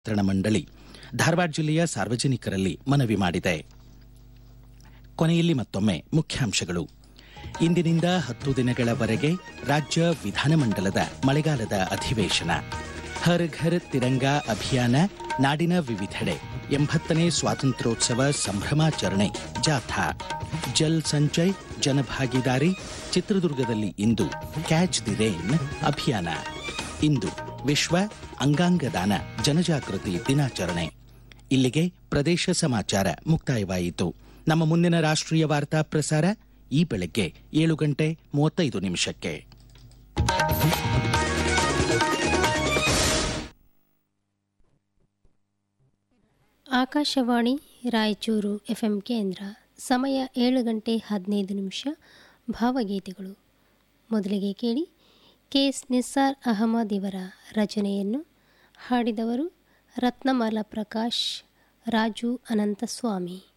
ನಿಯಂತ್ರಣ ಮಂಡಳಿ ಧಾರವಾಡ ಜಿಲ್ಲೆಯ ಸಾರ್ವಜನಿಕರಲ್ಲಿ ಮನವಿ ಮಾಡಿದೆ ಕೊನೆಯಲ್ಲಿ ಮತ್ತೊಮ್ಮೆ ಮುಖ್ಯಾಂಶಗಳು ಇಂದಿನಿಂದ ಹತ್ತು ದಿನಗಳವರೆಗೆ ರಾಜ್ಯ ವಿಧಾನಮಂಡಲದ ಮಳೆಗಾಲದ ಅಧಿವೇಶನ ಹರ್ ಘರ್ ತಿರಂಗಾ ಅಭಿಯಾನ ನಾಡಿನ ವಿವಿಧೆಡೆ ಎಂಬತ್ತನೇ ಸ್ವಾತಂತ್ರ್ಯೋತ್ಸವ ಸಂಭ್ರಮಾಚರಣೆ ಜಾಥಾ ಜಲ್ ಸಂಚಯ್ ಜನಭಾಗಿದಾರಿ ಚಿತ್ರದುರ್ಗದಲ್ಲಿ ಇಂದು ಕ್ಯಾಚ್ ದಿ ರೇನ್ ಅಭಿಯಾನ ಇಂದು ವಿಶ್ವ ಅಂಗಾಂಗ ದಾನ ಜನಜಾಗೃತಿ ದಿನಾಚರಣೆ ಇಲ್ಲಿಗೆ ಪ್ರದೇಶ ಸಮಾಚಾರ ಮುಕ್ತಾಯವಾಯಿತು ನಮ್ಮ ಮುಂದಿನ ರಾಷ್ಟ್ರೀಯ ವಾರ್ತಾ ಪ್ರಸಾರ ಈ ಬೆಳಗ್ಗೆ ಏಳು ಗಂಟೆ ಮೂವತ್ತೈದು ನಿಮಿಷಕ್ಕೆ ಆಕಾಶವಾಣಿ ರಾಯಚೂರು ಎಫ್ಎಂ ಕೇಂದ್ರ ಸಮಯ ಏಳು ಗಂಟೆ ಹದಿನೈದು ನಿಮಿಷ ಭಾವಗೀತೆಗಳು ಮೊದಲಿಗೆ ಕೇಳಿ ಕೆ ಎಸ್ ನಿಸ್ಸಾರ್ ಅಹಮದ್ ಇವರ ರಚನೆಯನ್ನು ಹಾಡಿದವರು ರತ್ನಮಾಲ ಪ್ರಕಾಶ್ ರಾಜು ಅನಂತಸ್ವಾಮಿ